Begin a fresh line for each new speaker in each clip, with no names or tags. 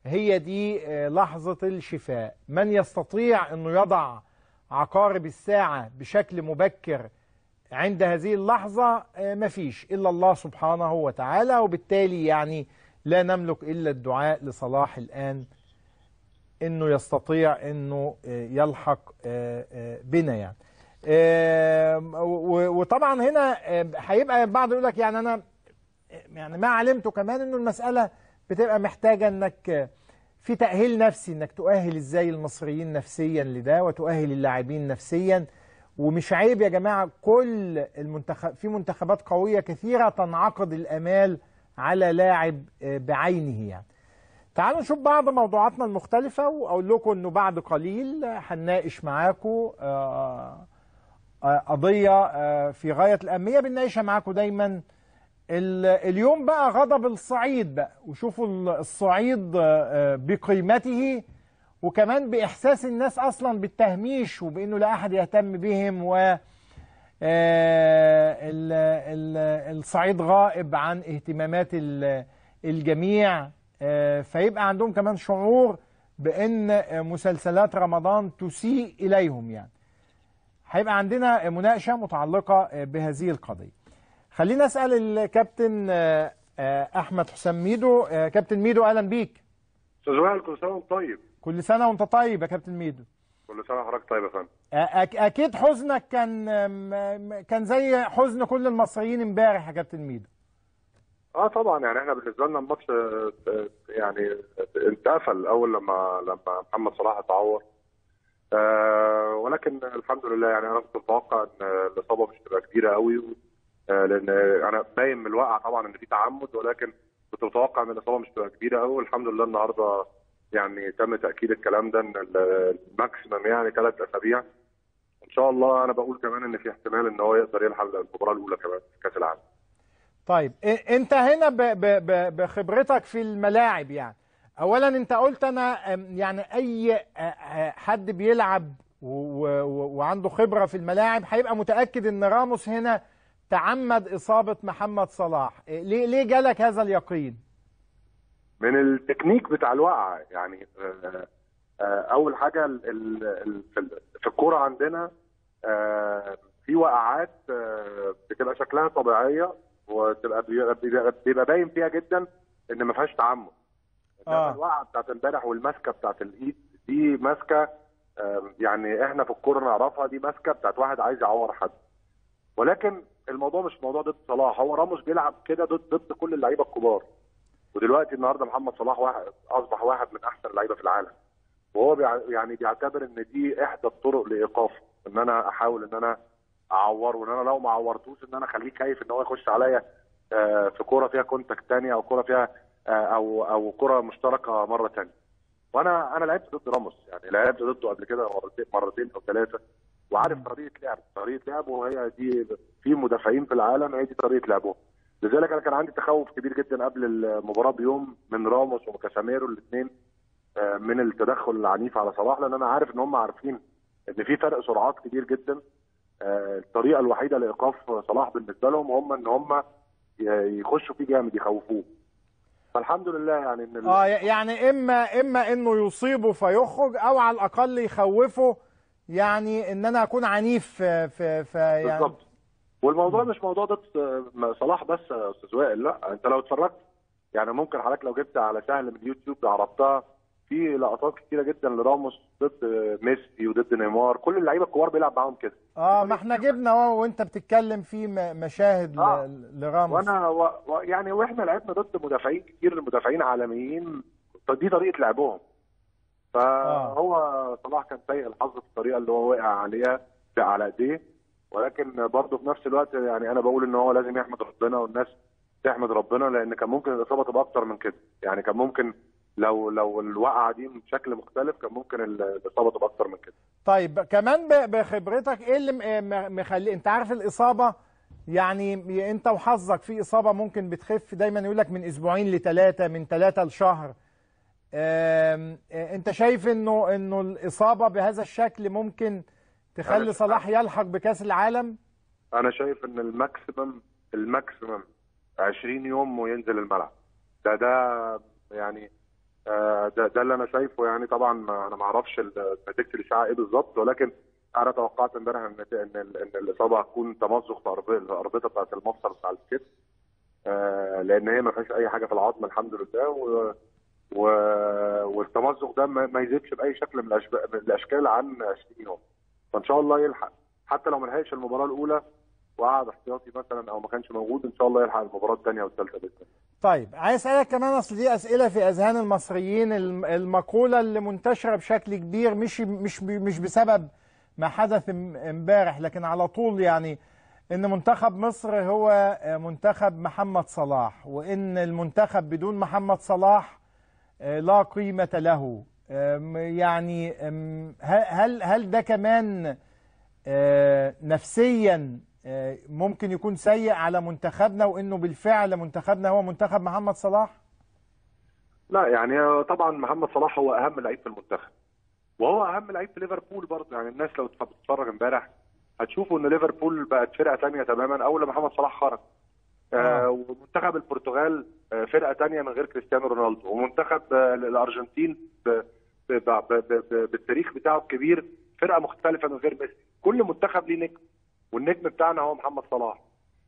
هي دي آه، لحظة الشفاء من يستطيع أنه يضع عقارب الساعة بشكل مبكر عند هذه اللحظة آه، مفيش إلا الله سبحانه وتعالى وبالتالي يعني لا نملك إلا الدعاء لصلاح الآن انه يستطيع انه آه، يلحق آه، آه، بنا يعني آم، و- وطبعا هنا آه، هيبقى البعض يقول لك يعني انا يعني ما علمته كمان انه المساله بتبقى محتاجه انك آه، في تاهيل نفسي انك تؤهل ازاي المصريين نفسيا لده وتؤهل اللاعبين نفسيا ومش عيب يا جماعه كل المنتخب في منتخبات قويه كثيره تنعقد الامال على لاعب آه، بعينه يعني تعالوا نشوف بعض موضوعاتنا المختلفة وأقول لكم إنه بعد قليل هنناقش معاكم آه، آه، قضية آه، في غاية الأهمية بنناقشها معاكم دايما ال- اليوم بقى غضب الصعيد بقى وشوفوا ال- الصعيد آه، آه، بقيمته وكمان بإحساس الناس أصلا بالتهميش وبإنه لا أحد يهتم بهم و آه، ال- ال- الصعيد غائب عن اهتمامات ال- الجميع آه، فيبقى عندهم كمان شعور بأن آه، مسلسلات رمضان تسيء إليهم يعني هيبقى عندنا مناقشة متعلقة آه، بهذه القضية خلينا أسأل الكابتن آه، آه، أحمد حسام ميدو آه، كابتن ميدو أهلا بيك
استاذ وائل كل سنه وانت طيب
كل سنة وأنت طيب يا كابتن ميدو
كل سنه وحضرتك طيب يا فندم
أك- اكيد حزنك كان م- كان زي حزن كل المصريين امبارح يا كابتن ميدو
اه طبعا يعني احنا بالنسبه لنا الماتش آه، آه، يعني اتقفل اول لما لما محمد صلاح اتعور آه ولكن الحمد لله يعني انا كنت متوقع ان الاصابه مش تبقى كبيره قوي آه لان انا باين من الواقع طبعا ان في تعمد ولكن كنت متوقع ان الاصابه مش تبقى كبيره قوي والحمد لله النهارده يعني تم تاكيد الكلام ده ان الماكسيمم يعني ثلاث اسابيع ان شاء الله انا بقول كمان ان في احتمال ان هو يقدر يلحق المباراه الاولى كمان في كاس العالم
طيب إ- انت هنا ب ب ب بخبرتك في الملاعب يعني اولا انت قلت انا أم، يعني اي أ- أ- حد بيلعب و- و- وعنده خبرة في الملاعب هيبقى متأكد ان راموس هنا تعمد اصابة محمد صلاح إيه، ليه ليه جالك هذا اليقين
من التكنيك بتاع الوقعه يعني آه، آه، اول حاجه ال- ال- ال- في ال- في الكوره عندنا آه، في وقعات آه، بتبقى شكلها طبيعيه وتبقى بيبقى- بيبقى بيبقى باين فيها جدا ان ما فيهاش تعمد انما
آه.
الوقعه بتاعت امبارح والماسكه بتاعت الايد دي ماسكه آه، يعني احنا في الكوره نعرفها دي ماسكه بتاعت واحد عايز يعور حد ولكن الموضوع مش موضوع ضد صلاح هو راموس بيلعب كده ضد ضد كل اللعيبه الكبار ودلوقتي النهارده محمد صلاح واحد اصبح واحد من احسن اللعيبه في العالم وهو بيع يعني بيعتبر ان دي احدى الطرق لايقافه ان انا احاول ان انا اعوره وان انا لو ما عورتوش ان انا اخليه خايف ان هو يخش عليا آه، في كوره فيها كونتاكت تاني او كوره فيها آه، او او كوره مشتركه مره تانية وانا انا لعبت ضد راموس يعني لعبت ضده قبل كده مرتين مرتين او ثلاثه وعارف طريقه لعب طريقه لعبه وهي دي في مدافعين في العالم هي دي طريقه لعبهم لذلك انا كان عندي تخوف كبير جدا قبل المباراه بيوم من راموس وكاساميرو الاثنين من التدخل العنيف على صلاح لان انا عارف ان هم عارفين ان في فرق سرعات كبير جدا آه، الطريقه الوحيده لايقاف صلاح بالنسبه لهم هم ان هم ي- يخشوا فيه جامد يخوفوه فالحمد لله يعني ان ال-
اه يعني اما اما انه يصيبه فيخرج او على الاقل يخوفه يعني ان انا اكون عنيف في في, في يعني
بالظبط والموضوع مش موضوع ضد آه، صلاح بس يا استاذ وائل لا انت لو اتفرجت يعني ممكن حضرتك لو جبت على سهل من اليوتيوب عرضتها في لقطات كتيره جدا لراموس ضد آه، ميسي وضد نيمار كل اللعيبه الكبار بيلعب معاهم كده
اه ما احنا جبنا اهو وانت بتتكلم في م- مشاهد ل-
آه.
لراموس
وانا و... و... يعني واحنا لعبنا ضد مدافعين كتير مدافعين عالميين دي طريقه لعبهم فهو صلاح كان سيء الحظ في الطريقه اللي هو وقع عليها في- على ايديه ولكن برضه في نفس الوقت يعني انا بقول ان هو لازم يحمد ربنا والناس تحمد ربنا لان كان ممكن الاصابه تبقى اكتر من كده يعني كان ممكن لو لو الوقعه دي بشكل مختلف كان ممكن ال- الاصابه تبقى اكتر من كده
طيب كمان ب- بخبرتك ايه اللي م- م- مخلي انت عارف الاصابه يعني انت وحظك في اصابه ممكن بتخف دايما يقول لك من اسبوعين لثلاثه من ثلاثه لشهر آم، آه، انت شايف انه انه الاصابه بهذا الشكل ممكن تخلي
أنا-
صلاح يلحق بكاس العالم
انا شايف ان الماكسيمم الماكسيمم 20 يوم وينزل الملعب ده ده يعني آه ده, ده اللي انا شايفه يعني طبعا ما انا ما اعرفش ال- نتيجه الاشاعه ايه بالظبط ولكن انا توقعت امبارح ان ان ال- ان الاصابه هتكون تمزق في أرب- الاربطه بتاعت المفصل بتاع الكتف آه، لان هي ما فيهاش اي حاجه في العظم الحمد لله و و والتمزق ده ما ما يزيدش باي شكل من, الأشب- من الاشكال عن 20 يوم فان شاء الله يلحق حتى لو ما لحقش المباراه الاولى وقعد احتياطي مثلا او ما كانش موجود ان شاء الله يلحق المباراه الثانيه والثالثه باذن الله
طيب عايز اسالك كمان اصل دي اسئله في اذهان المصريين الم- المقوله اللي منتشره بشكل كبير مش مش مش بسبب ما حدث ام- امبارح لكن على طول يعني ان منتخب مصر هو منتخب محمد صلاح وان المنتخب بدون محمد صلاح آه، لا قيمه له آم، يعني آم، هل هل هل ده كمان آه، نفسيا آه، ممكن يكون سيء على منتخبنا وانه بالفعل منتخبنا هو منتخب محمد صلاح
لا يعني طبعا محمد صلاح هو اهم لعيب في المنتخب وهو اهم لعيب في ليفربول برضه يعني الناس لو بتتفرج امبارح هتشوفوا ان ليفربول بقت فرقه ثانيه تماما اول لما محمد صلاح خرج
آه.
آه ومنتخب البرتغال آه فرقه ثانيه من غير كريستيانو رونالدو ومنتخب آه الارجنتين ب- ب- ب- ب- ب- بالتاريخ بتاعه الكبير فرقه مختلفه من غير ميسي كل منتخب ليه نجم والنجم بتاعنا هو محمد صلاح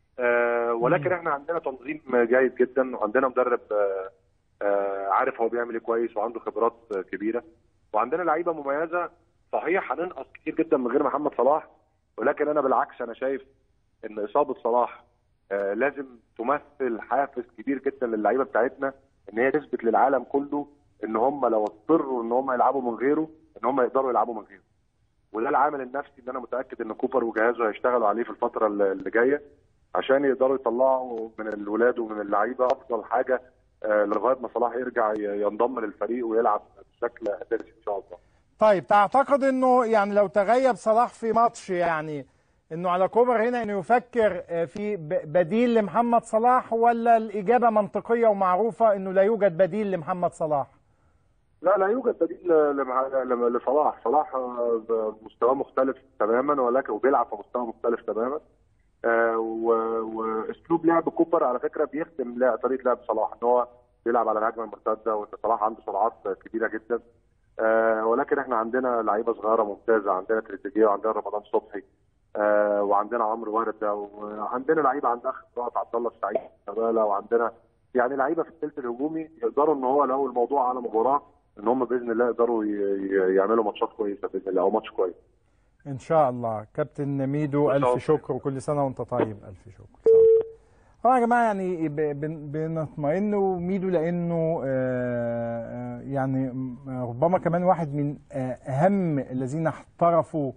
آه ولكن احنا عندنا تنظيم جيد جدا وعندنا مدرب آه آه عارف هو بيعمل ايه كويس وعنده خبرات آه كبيره وعندنا لعيبه مميزه صحيح هننقص كتير جدا من غير محمد صلاح ولكن انا بالعكس انا شايف ان اصابه صلاح آه لازم تمثل حافز كبير جدا للعيبه بتاعتنا ان هي تثبت للعالم كله ان هم لو اضطروا ان هم يلعبوا من غيره ان هم يقدروا يلعبوا من غيره وده العامل النفسي اللي انا متاكد ان كوبر وجهازه هيشتغلوا عليه في الفتره اللي اللي جايه عشان يقدروا يطلعوا من الولاد ومن اللعيبه افضل حاجه آه، لغايه ما صلاح يرجع ي- ينضم للفريق ويلعب بشكل اساسي ان شاء الله.
طيب تعتقد انه يعني لو تغيب صلاح في ماتش يعني انه على كوبر هنا انه يفكر آه، في ب- بديل لمحمد صلاح ولا الاجابه منطقيه ومعروفه انه لا يوجد بديل لمحمد صلاح
لا لا يوجد بديل لمع- لم- لصلاح، صلاح آه، مستواه مختلف تماما ولكن وبيلعب في مستوى مختلف تماما. آه، و- واسلوب لعب كوبر على فكره بيخدم لا- طريقه لعب صلاح ان هو بيلعب على الهجمه المرتده وان صلاح عنده سرعات كبيره جدا. آه، ولكن احنا عندنا لعيبه صغيره ممتازه عندنا تريزيجيه وعندنا رمضان صبحي آه، وعندنا عمرو ورده وعندنا لعيبه عندها خبرات عبد الله السعيد شغاله وعندنا يعني لعيبه في الثلث الهجومي يقدروا ان هو لو الموضوع على مباراه ان هم باذن الله يقدروا ي- ي- يعملوا ماتشات كويسه باذن الله او ماتش كويس.
ان شاء الله كابتن ميدو
إن شاء
الف
الله.
شكر وكل سنه وانت طيب الف شكر طبعا يا جماعه يعني ب- بن- بنطمئن وميدو لانه آه، آه، يعني م- ربما كمان واحد من آه، اهم الذين احترفوا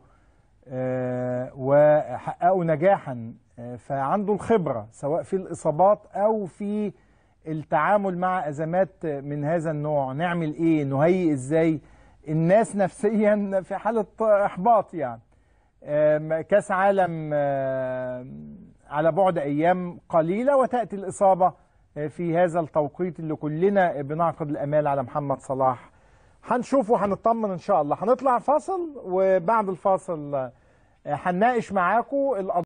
آه، وحققوا نجاحا آه، فعنده الخبره سواء في الاصابات او في التعامل مع ازمات من هذا النوع نعمل ايه نهيئ ازاي الناس نفسيا في حاله احباط يعني آم، كاس عالم آم، على بعد ايام قليله وتاتي الاصابه آه، في هذا التوقيت اللي كلنا بنعقد الامال على محمد صلاح هنشوف وهنطمن ان شاء الله هنطلع فاصل وبعد الفاصل آه، هنناقش معاكم القضيه